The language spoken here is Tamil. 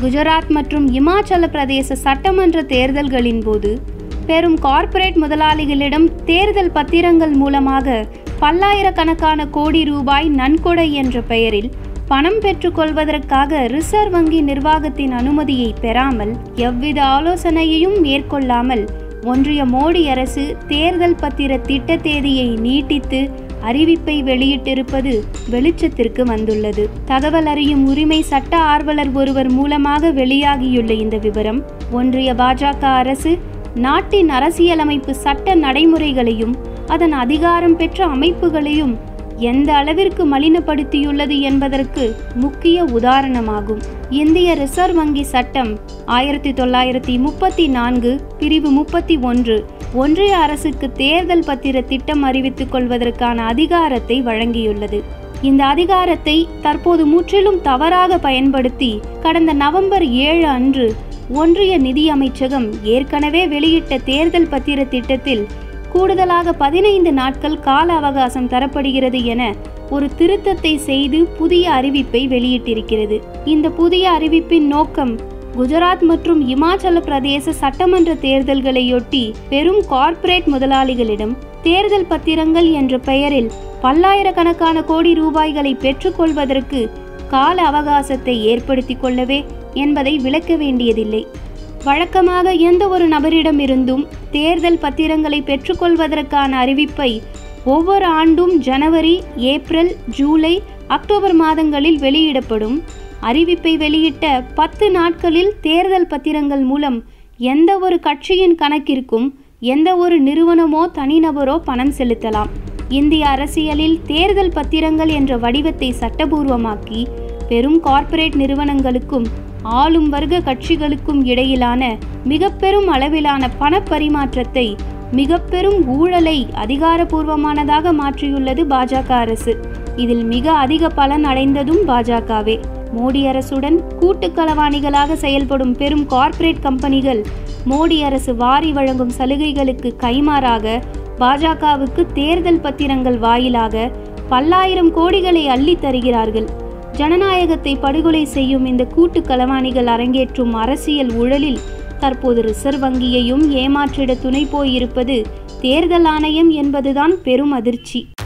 குஜராத் மற்றும் இமாச்சல பிரதேச சட்டமன்ற தேர்தல்களின் போது பெரும் கார்ப்பரேட் முதலாளிகளிடம் தேர்தல் பத்திரங்கள் மூலமாக பல்லாயிரக்கணக்கான கோடி ரூபாய் நன்கொடை என்ற பெயரில் பணம் பெற்றுக்கொள்வதற்காக ரிசர்வ் வங்கி நிர்வாகத்தின் அனுமதியை பெறாமல் எவ்வித ஆலோசனையையும் மேற்கொள்ளாமல் ஒன்றிய மோடி அரசு தேர்தல் பத்திர திட்ட தேதியை நீட்டித்து அறிவிப்பை வெளியிட்டிருப்பது வெளிச்சத்திற்கு வந்துள்ளது தகவல் அறியும் உரிமை சட்ட ஆர்வலர் ஒருவர் மூலமாக வெளியாகியுள்ள இந்த விவரம் ஒன்றிய பாஜக அரசு நாட்டின் அரசியலமைப்பு சட்ட நடைமுறைகளையும் அதன் அதிகாரம் பெற்ற அமைப்புகளையும் எந்த அளவிற்கு மலினப்படுத்தியுள்ளது என்பதற்கு முக்கிய உதாரணமாகும் இந்திய ரிசர்வ் வங்கி சட்டம் ஆயிரத்தி தொள்ளாயிரத்தி முப்பத்தி நான்கு பிரிவு முப்பத்தி ஒன்று ஒன்றிய அரசுக்கு தேர்தல் பத்திர திட்டம் அறிவித்துக் கொள்வதற்கான அதிகாரத்தை வழங்கியுள்ளது இந்த அதிகாரத்தை தற்போது முற்றிலும் தவறாக பயன்படுத்தி கடந்த நவம்பர் ஏழு அன்று ஒன்றிய நிதி அமைச்சகம் ஏற்கனவே வெளியிட்ட தேர்தல் பத்திர திட்டத்தில் கூடுதலாக பதினைந்து நாட்கள் கால அவகாசம் தரப்படுகிறது என ஒரு திருத்தத்தை செய்து புதிய அறிவிப்பை வெளியிட்டிருக்கிறது இந்த புதிய அறிவிப்பின் நோக்கம் குஜராத் மற்றும் இமாச்சல பிரதேச சட்டமன்ற தேர்தல்களையொட்டி பெரும் கார்ப்பரேட் முதலாளிகளிடம் தேர்தல் பத்திரங்கள் என்ற பெயரில் பல்லாயிரக்கணக்கான கோடி ரூபாய்களை பெற்றுக்கொள்வதற்கு கால அவகாசத்தை ஏற்படுத்திக் கொள்ளவே என்பதை விளக்க வேண்டியதில்லை வழக்கமாக எந்த ஒரு நபரிடமிருந்தும் தேர்தல் பத்திரங்களை பெற்றுக்கொள்வதற்கான அறிவிப்பை ஒவ்வொரு ஆண்டும் ஜனவரி ஏப்ரல் ஜூலை அக்டோபர் மாதங்களில் வெளியிடப்படும் அறிவிப்பை வெளியிட்ட பத்து நாட்களில் தேர்தல் பத்திரங்கள் மூலம் எந்த ஒரு கட்சியின் கணக்கிற்கும் எந்த ஒரு நிறுவனமோ தனிநபரோ பணம் செலுத்தலாம் இந்திய அரசியலில் தேர்தல் பத்திரங்கள் என்ற வடிவத்தை சட்டபூர்வமாக்கி பெரும் கார்ப்பரேட் நிறுவனங்களுக்கும் ஆளும் வர்க்க கட்சிகளுக்கும் இடையிலான மிக பெரும் அளவிலான பணப்பரிமாற்றத்தை மிக பெரும் ஊழலை அதிகாரபூர்வமானதாக மாற்றியுள்ளது பாஜக அரசு இதில் மிக அதிக பலன் அடைந்ததும் பாஜகவே மோடி அரசுடன் கூட்டு களவாணிகளாக செயல்படும் பெரும் கார்ப்பரேட் கம்பெனிகள் மோடி அரசு வாரி வழங்கும் சலுகைகளுக்கு கைமாறாக பாஜகவுக்கு தேர்தல் பத்திரங்கள் வாயிலாக பல்லாயிரம் கோடிகளை அள்ளித் தருகிறார்கள் ஜனநாயகத்தை படுகொலை செய்யும் இந்த கூட்டு களவாணிகள் அரங்கேற்றும் அரசியல் ஊழலில் தற்போது ரிசர்வ் வங்கியையும் ஏமாற்றிட துணை போயிருப்பது தேர்தல் ஆணையம் என்பதுதான் பெரும் அதிர்ச்சி